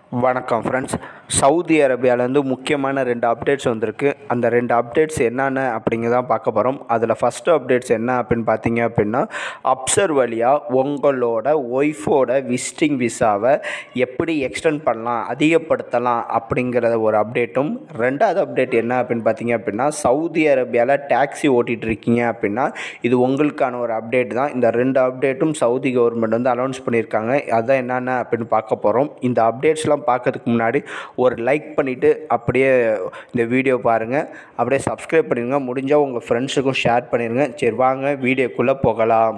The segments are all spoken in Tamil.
வணக்கம் ஃப்ரெண்ட்ஸ் சவுதி அரேபியாவிலேருந்து முக்கியமான ரெண்டு அப்டேட்ஸ் வந்திருக்கு அந்த ரெண்டு அப்டேட்ஸ் என்னென்ன அப்படிங்கிறத பார்க்க போகிறோம் அதில் ஃபஸ்ட்டு அப்டேட்ஸ் என்ன அப்படின்னு பார்த்தீங்க அப்படின்னா அப்சர் வழியாக உங்களோட ஒய்ஃபோட விசிட்டிங் விசாவை எப்படி எக்ஸ்டெண்ட் பண்ணலாம் அதிகப்படுத்தலாம் அப்படிங்கிற ஒரு அப்டேட்டும் ரெண்டாவது அப்டேட் என்ன அப்படின்னு பார்த்தீங்க அப்படின்னா சவுதி அரேபியாவில் டாக்ஸி ஓட்டிகிட்டு இருக்கீங்க அப்படின்னா இது உங்களுக்கான ஒரு அப்டேட் தான் இந்த ரெண்டு அப்டேட்டும் சவுதி கவர்மெண்ட் வந்து அனௌன்ஸ் பண்ணியிருக்காங்க அதான் என்னென்ன அப்படின்னு பார்க்க போகிறோம் இந்த அப்டேட்ஸ்லாம் பார்க்கறதுக்கு முன்னாடி ஒரு லைக் பண்ணிவிட்டு அப்படியே இந்த வீடியோ பாருங்கள் அப்படியே சப்ஸ்கிரைப் பண்ணிடுங்க முடிஞ்சால் உங்கள் ஃப்ரெண்ட்ஸுக்கும் ஷேர் பண்ணிடுங்க சரி வாங்க வீடியோக்குள்ளே போகலாம்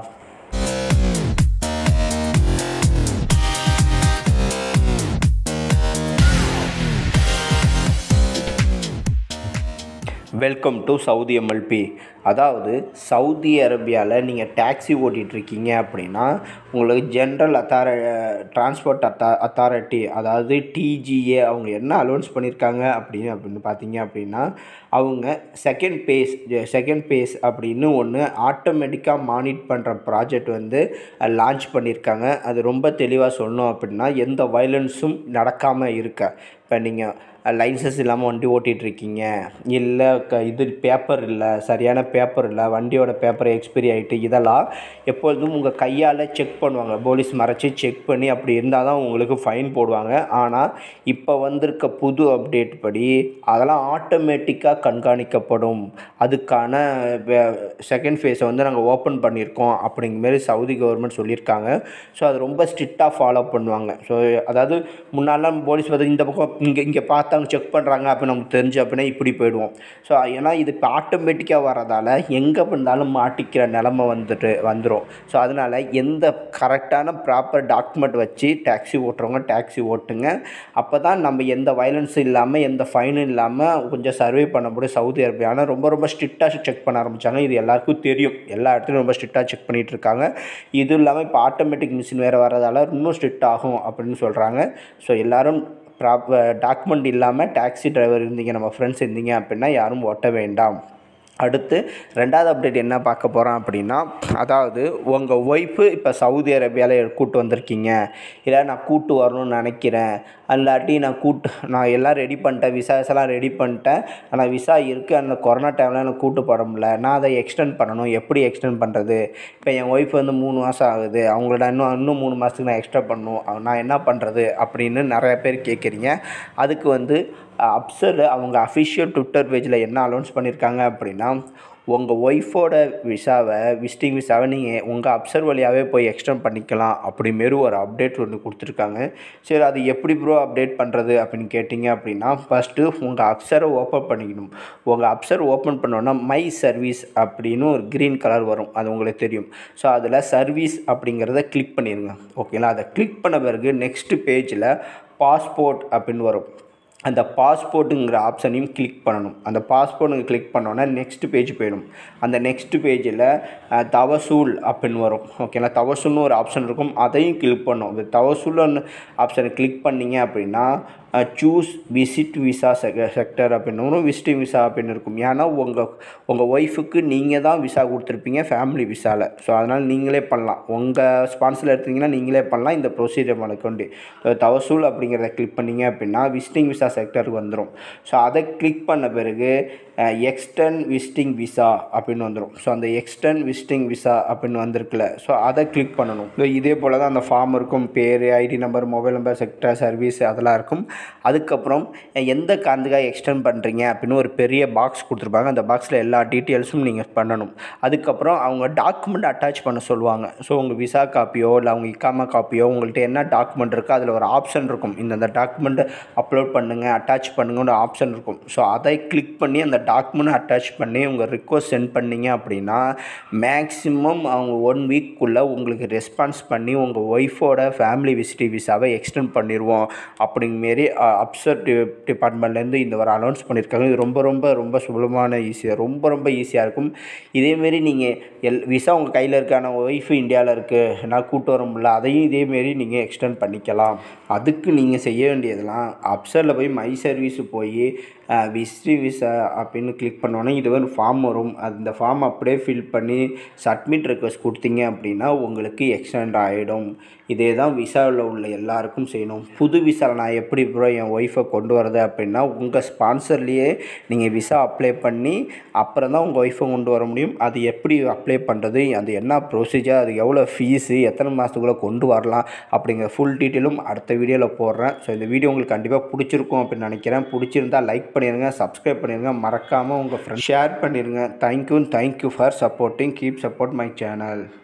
வெல்கம் டு சவுதி எம்எல்பி அதாவது சவுதி அரேபியாவில் நீங்கள் டாக்ஸி ஓட்டிகிட்ருக்கீங்க அப்படின்னா உங்களுக்கு ஜென்ரல் அத்தார டிரான்ஸ்போர்ட் அத்தா அத்தாரிட்டி அதாவது டிஜிஏ அவங்க என்ன அலௌன்ஸ் பண்ணியிருக்காங்க அப்படின்னு அப்படின்னு பார்த்தீங்க அப்படின்னா அவங்க செகண்ட் பேஸ் செகண்ட் பேஸ் அப்படின்னு ஒன்று ஆட்டோமேட்டிக்காக மானிட் பண்ணுற ப்ராஜெக்ட் வந்து லான்ச் பண்ணியிருக்காங்க அது ரொம்ப தெளிவாக சொல்லணும் அப்படின்னா எந்த வயலன்ஸும் நடக்காமல் இருக்க இப்போ நீங்கள் லைசன்ஸ் இல்லாமல் வண்டி ஓட்டிகிட்ருக்கீங்க இல்லை க இது பேப்பர் இல்லை சரியான பேப்பர் இல்லை வண்டியோட பேப்பர் எக்ஸ்பைரி ஆகிட்டு இதெல்லாம் எப்பொழுதும் உங்கள் கையால் செக் பண்ணுவாங்க போலீஸ் மறைச்சி செக் பண்ணி அப்படி இருந்தால் தான் உங்களுக்கு ஃபைன் போடுவாங்க ஆனால் இப்போ வந்திருக்க புது அப்டேட் படி அதெல்லாம் ஆட்டோமேட்டிக்காக கண்காணிக்கப்படும் அதுக்கான செகண்ட் ஃபேஸை வந்து நாங்கள் ஓப்பன் பண்ணியிருக்கோம் அப்படிங்கிற மாரி சவுதி கவர்மெண்ட் சொல்லியிருக்காங்க ஸோ அது ரொம்ப ஸ்ட்ரிக்டாக ஃபாலோ பண்ணுவாங்க ஸோ அதாவது முன்னாலாம் போலீஸ் வந்து இந்த பக்கம் இங்கே இங்கே பார்த்தாங்க செக் பண்ணுறாங்க அப்படின்னு நமக்கு தெரிஞ்சு அப்படின்னா இப்படி போயிடுவோம் ஸோ ஏன்னா இது இப்போ ஆட்டோமேட்டிக்காக வரதால் எங்கே இருந்தாலும் மாட்டிக்கிற நிலமை வந்துட்டு வந்துடும் ஸோ அதனால் எந்த கரெக்டான ப்ராப்பர் டாக்குமெண்ட் வச்சு டேக்ஸி ஓட்டுறவங்க டேக்ஸி ஓட்டுங்க அப்போ தான் நம்ம எந்த வயலன்ஸும் இல்லாமல் எந்த ஃபைனும் இல்லாமல் கொஞ்சம் சர்வே பண்ண முடியும் சவுதி அரேபியா ஆனால் ரொம்ப ரொம்ப ஸ்ட்ரிக்டாக செக் பண்ண ஆரம்பித்தாங்க இது எல்லாருக்கும் தெரியும் எல்லா இடத்துலையும் ரொம்ப ஸ்ட்ரிக்டாக செக் பண்ணிகிட்டு இருக்காங்க இதுவும் இல்லாமல் இப்போ ஆட்டோமேட்டிக் மிஷின் வேறு வரதால இன்னும் ஸ்ட்ரிக்ட் ஆகும் அப்படின்னு சொல்கிறாங்க ஸோ எல்லோரும் ப்ராப்பர் டாக்குமெண்ட் இல்லாமல் டாக்ஸி டிரைவர் இருந்தீங்க நம்ம ஃப்ரெண்ட்ஸ் இருந்தீங்க அப்படின்னா யாரும் ஓட்ட வேண்டாம் அடுத்து ரெண்டாவது அப்டேட் என்ன பார்க்க போகிறோம் அப்படின்னா அதாவது உங்கள் ஒய்ஃபு இப்போ சவுதி அரேபியாவில் கூட்டு வந்திருக்கீங்க இல்லை நான் கூட்டு வரணும்னு நினைக்கிறேன் அல்லாட்டி நான் கூட்டு நான் எல்லாம் ரெடி பண்ணிட்டேன் விசாஸ் எல்லாம் ரெடி பண்ணிட்டேன் ஆனால் விசா இருக்குது அந்த கொரோனா டைமில் எனக்கு கூட்டு போட முடியல நான் அதை எக்ஸ்டெண்ட் பண்ணணும் எப்படி எக்ஸ்டெண்ட் பண்ணுறது இப்போ என் ஒய்ஃப் வந்து மூணு மாதம் ஆகுது அவங்களோட இன்னும் இன்னும் மூணு மாதத்துக்கு நான் எக்ஸ்ட்ரா பண்ணணும் நான் என்ன பண்ணுறது அப்படின்னு நிறைய பேர் கேட்குறீங்க அதுக்கு வந்து அப்சர் அவங்க அஃபிஷியல் ட்விட்டர் பேஜில் என்ன அனௌன்ஸ் பண்ணியிருக்காங்க அப்படின்னா உங்கள் ஒய்ஃபோட விசாவை விசிட்டிங் விசாவை நீங்கள் உங்கள் அப்சர் வழியாகவே போய் எக்ஸ்டெண்ட் பண்ணிக்கலாம் அப்படிமாரி ஒரு அப்டேட் ஒன்று கொடுத்துருக்காங்க சரி அது எப்படி ப்ரோ அப்டேட் பண்ணுறது அப்படின்னு கேட்டிங்க அப்படின்னா ஃபஸ்ட்டு உங்கள் அப்சரை ஓப்பன் பண்ணிக்கணும் உங்கள் அப்சர் ஓப்பன் பண்ணோன்னா மை சர்வீஸ் அப்படின்னு ஒரு க்ரீன் கலர் வரும் அது உங்களுக்கு தெரியும் ஸோ அதில் சர்வீஸ் அப்படிங்கிறத கிளிக் பண்ணிடுங்க ஓகேங்களா அதை கிளிக் பண்ண பிறகு நெக்ஸ்ட் பேஜில் பாஸ்போர்ட் அப்படின்னு வரும் அந்த பாஸ்போர்ட்டுங்கிற ஆப்ஷனையும் கிளிக் பண்ணணும் அந்த பாஸ்போர்ட்டுங்க கிளிக் பண்ணோன்னா நெக்ஸ்ட் பேஜ் போயிடும் அந்த நெக்ஸ்ட் பேஜில் தவசூல் அப்படின்னு வரும் ஓகேங்களா தவசூல்னு ஒரு ஆப்ஷன் இருக்கும் அதையும் கிளிக் பண்ணும் இந்த தவசூல்னு ஆப்ஷனை கிளிக் பண்ணிங்க அப்படின்னா சூஸ் விசிட் விசா செக செக்டர் அப்படின்னு வரும் விசிட்டிங் விசா அப்படின்னு இருக்கும் ஏன்னா உங்கள் உங்கள் ஒய்ஃபுக்கு நீங்கள் தான் விசா கொடுத்துருப்பீங்க ஃபேமிலி விசாவில் ஸோ அதனால் நீங்களே பண்ணலாம் உங்கள் ஸ்பான்சரில் எடுத்தீங்கன்னா நீங்களே பண்ணலாம் இந்த ப்ரொசீஜர் கொண்டு தவசூல் அப்படிங்கிறத கிளிக் பண்ணிங்க அப்படின்னா விசிட்டிங் விசா செக்டருக்கு வந்துடும் ஸோ அதை கிளிக் பண்ண பிறகு எக்ஸ்டன் விசிட்டிங் விசா அப்படின்னு வந்துடும் ஸோ அந்த எக்ஸ்டன் விசிட்டிங் விசா அப்படின்னு வந்திருக்குல்ல ஸோ அதை கிளிக் பண்ணணும் ஸோ இதே போல் தான் அந்த ஃபார்ம் இருக்கும் பேர் ID number mobile number sector service அதெல்லாம் இருக்கும் அதுக்கப்புறம் எந்த காந்துக்காக எக்ஸ்டெண்ட் பண்ணுறீங்க அப்படின்னு ஒரு பெரிய பாக்ஸ் கொடுத்துருப்பாங்க அந்த பாக்ஸில் எல்லா டீட்டெயில்ஸும் நீங்கள் பண்ணணும் அதுக்கப்புறம் அவங்க டாக்குமெண்ட் அட்டாச் பண்ண சொல்லுவாங்க ஸோ உங்கள் விசா காப்பியோ இல்லை அவங்க இக்காமா காப்பியோ உங்கள்கிட்ட என்ன டாக்குமெண்ட் இருக்கோ அதில் ஒரு ஆப்ஷன் இருக்கும் இந்த டாக்குமெண்ட்டை அப்லோட் பண்ணுங்கள் அட்டாச் பண்ணுங்கன்னு ஆப்ஷன் இருக்கும் ஸோ அதை கிளிக் பண்ணி அந்த டாக்குமெண்ட் அட்டாச் பண்ணி உங்கள் ரிக்வஸ்ட் சென்ட் பண்ணிங்க அப்படின்னா மேக்ஸிமம் அவங்க ஒன் வீக்குள்ளே உங்களுக்கு ரெஸ்பான்ஸ் பண்ணி உங்கள் ஒய்ஃபோட ஃபேமிலி விசிட்டி விசாவை எக்ஸ்டெண்ட் பண்ணிடுவோம் அப்படிங்கமாரி அப்சர் டி டிபார்ட்மெண்ட்லேருந்து இந்த ஒரு அனௌன்ஸ் பண்ணியிருக்காங்க இது ரொம்ப ரொம்ப ரொம்ப சுலபமான ஈஸியாக ரொம்ப ரொம்ப ஈஸியாக இருக்கும் இதேமாரி நீங்கள் எல் விசா உங்கள் கையில் இருக்கான ஒய்ஃபு இந்தியாவில் இருக்குது நான் கூட்டு வர முடியல அதையும் இதேமாரி நீங்கள் எக்ஸ்டெண்ட் பண்ணிக்கலாம் அதுக்கு நீங்கள் செய்ய வேண்டியதெல்லாம் அப்சரில் போய் மை சர்வீஸு போய் விசிட்டி விசா அப்படின்னு கிளிக் பண்ணோன்னே இது ஒரு ஃபார்ம் வரும் அந்த ஃபார்ம் அப்படியே ஃபில் பண்ணி சப்மிட் ரெக்வஸ்ட் கொடுத்தீங்க அப்படின்னா உங்களுக்கு எக்ஸ்டெண்ட் ஆகிடும் இதே தான் விசாவில் உள்ள எல்லாருக்கும் செய்யணும் புது விசாவில் நான் எப்படி ப்ரோ என் ஒய்ஃபை கொண்டு வரது அப்படின்னா உங்கள் ஸ்பான்சர்லேயே நீங்கள் விசா அப்ளை பண்ணி அப்புறம் தான் உங்கள் ஒய்ஃபை கொண்டு வர முடியும் அது எப்படி அப்ளை பண்ணுறது அது என்ன ப்ரொசீஜர் அது எவ்வளோ ஃபீஸு எத்தனை மாதத்துக்குள்ளே கொண்டு வரலாம் அப்படிங்கிற ஃபுல் டீட்டெயிலும் அடுத்த வீடியோவில் போடுறேன் ஸோ இந்த வீடியோ உங்களுக்கு கண்டிப்பாக பிடிச்சிருக்கும் அப்படின்னு நினைக்கிறேன் பிடிச்சிருந்தா லைக் பண்ணிடுங்க சப்ஸ்கிரைப் பண்ணிடுங்க மறக்காமல் உங்கள் ஃப்ரெண்ட் ஷேர் பண்ணிடுங்க thank you thank you for supporting keep support my channel